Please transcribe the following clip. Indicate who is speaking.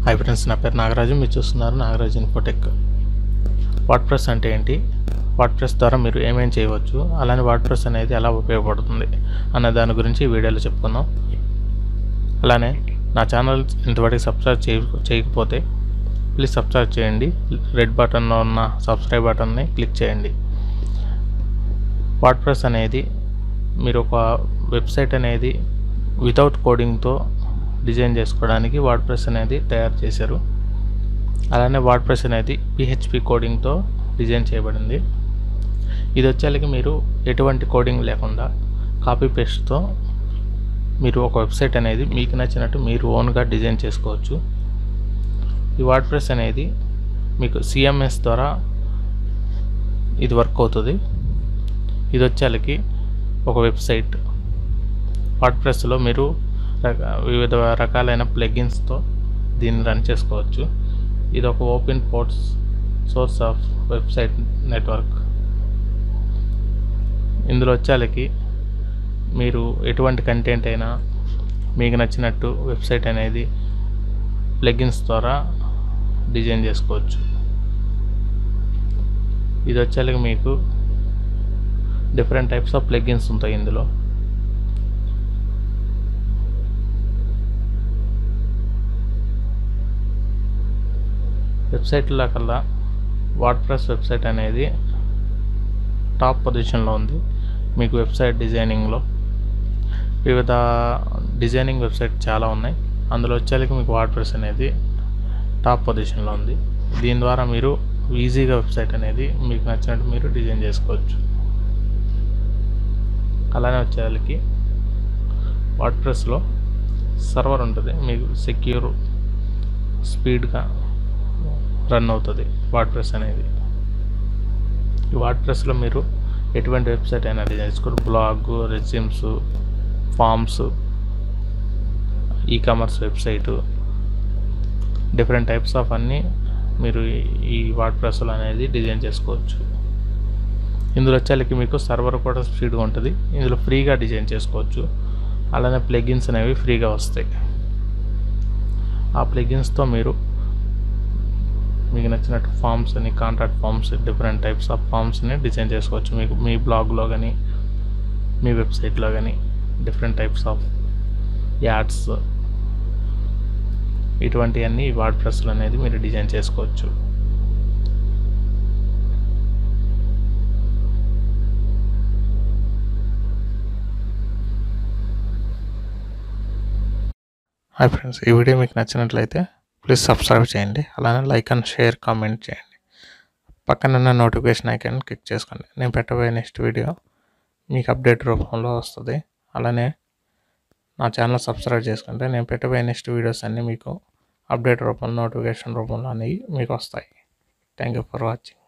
Speaker 1: hi friends నా పేరు నాగరాజు మీరు చూస్తున్నారు నాగరాజు ఇన్ఫోటెక్ వాట్ ప్రెస్ అంటే ఏంటి వాట్ ప్రెస్ ద్వారా మీరు ఏమేం చేయవచ్చు అలానే వాట్ ప్రెస్ అనేది ఎలా ఉపయోగపడుతుంది అన్న దాని గురించి ఈ వీడియోలో చెప్పుకుందాం అలానే నా ఛానల్ ఇంతవరకు సబ్స్క్రైబ్ చేయ చేయకపోతే ప్లీజ్ సబ్స్క్రైబ్ చేయండి రెడ్ బటన్లో ఉన్న సబ్స్క్రైబ్ బటన్ని క్లిక్ చేయండి వాట్ ప్రెస్ అనేది మీరు ఒక వెబ్సైట్ అనేది వితౌట్ కోడింగ్తో డిజైన్ చేసుకోవడానికి వర్డ్ ప్రెస్ అనేది తయారు చేశారు అలానే వర్డ్ ప్రెస్ అనేది పిహెచ్పి కోడింగ్తో డిజైన్ చేయబడింది ఇది వచ్చేసరికి మీరు ఎటువంటి కోడింగ్ లేకుండా కాపీ పేస్ట్తో మీరు ఒక వెబ్సైట్ అనేది మీకు నచ్చినట్టు మీరు ఓన్గా డిజైన్ చేసుకోవచ్చు ఈ వర్డ్ ప్రెస్ అనేది మీకు సిఎంఎస్ ద్వారా ఇది వర్క్ అవుతుంది ఇది వచ్చేసరికి ఒక వెబ్సైట్ వర్డ్ ప్రెస్లో మీరు రక- వివిధ రకాలైన ప్లగిన్స్తో దీన్ని రన్ చేసుకోవచ్చు ఇది ఒక open ports source of website network ఇందులో వచ్చేలకి మీరు ఎటువంటి కంటెంట్ అయినా మీకు నచ్చినట్టు వెబ్సైట్ అనేది ప్లగిన్స్ ద్వారా డిజైన్ చేసుకోవచ్చు ఇది వచ్చేలకి మీకు డిఫరెంట్ టైప్స్ ఆఫ్ ప్లగిన్స్ ఉంటాయి ఇందులో వెబ్సైట్లో కల్లా వార్డ్ ప్రెస్ వెబ్సైట్ అనేది టాప్ పొజిషన్లో ఉంది మీకు వెబ్సైట్ డిజైనింగ్లో వివిధ డిజైనింగ్ వెబ్సైట్ చాలా ఉన్నాయి అందులో వచ్చేసరికి మీకు వార్డ్ ప్రెస్ అనేది టాప్ పొజిషన్లో ఉంది దీని ద్వారా మీరు ఈజీగా వెబ్సైట్ అనేది మీకు నచ్చినట్టు మీరు డిజైన్ చేసుకోవచ్చు అలానే వచ్చేసరికి వార్డ్ ప్రెస్లో సర్వర్ ఉంటుంది మీకు సెక్యూర్ స్పీడ్గా రన్ అవుతుంది వర్డ్ ప్రెస్ అనేది ఈ వర్డ్ ప్రెస్లో మీరు ఎటువంటి వెబ్సైట్ అయినా డిజైన్ చేసుకోరు blog resumes forms e commerce website different types of అన్నీ మీరు ఈ- ఈ వర్డ్ ప్రెస్లో అనేది డిజైన్ చేసుకోవచ్చు ఇందులో వచ్చేసరికి మీకు సర్వర్ కూడా స్పీడ్గా ఉంటుంది ఇందులో ఫ్రీగా డిజైన్ చేసుకోవచ్చు అలానే ప్లగిన్స్ అనేవి ఫ్రీగా వస్తాయి ఆ ప్లగిన్స్తో మీరు మీకు నచ్చినట్టు ఫామ్స్ అని contract forms different types of ఫామ్స్ని డిజైన్ చేసుకోవచ్చు మీకు మీ బ్లాగ్లో కానీ మీ వెబ్సైట్లో కానీ డిఫరెంట్ టైప్స్ ఆఫ్ యాడ్స్ ఇటువంటివన్నీ వార్డ్ ప్రెస్లు అనేది మీరు డిజైన్ చేసుకోవచ్చు హాయ్ ఫ్రెండ్స్ ఈ వీడియో మీకు నచ్చినట్లయితే ప్లీజ్ సబ్స్క్రైబ్ చేయండి అలానే లైక్ అండ్ షేర్ కామెంట్ చేయండి పక్కన ఉన్న నోటిఫికేషన్ ఐకాన్ క్లిక్ చేసుకోండి నేను పెట్టబోయే నెక్స్ట్ వీడియో మీకు అప్డేట్ రూపంలో వస్తుంది అలానే నా ఛానల్ సబ్స్క్రైబ్ చేసుకుంటే నేను పెట్టబోయే నెక్స్ట్ వీడియోస్ అన్నీ మీకు అప్డేట్ రూపంలో నోటిఫికేషన్ రూపంలో అనేవి మీకు వస్తాయి థ్యాంక్ యూ ఫర్ వాచింగ్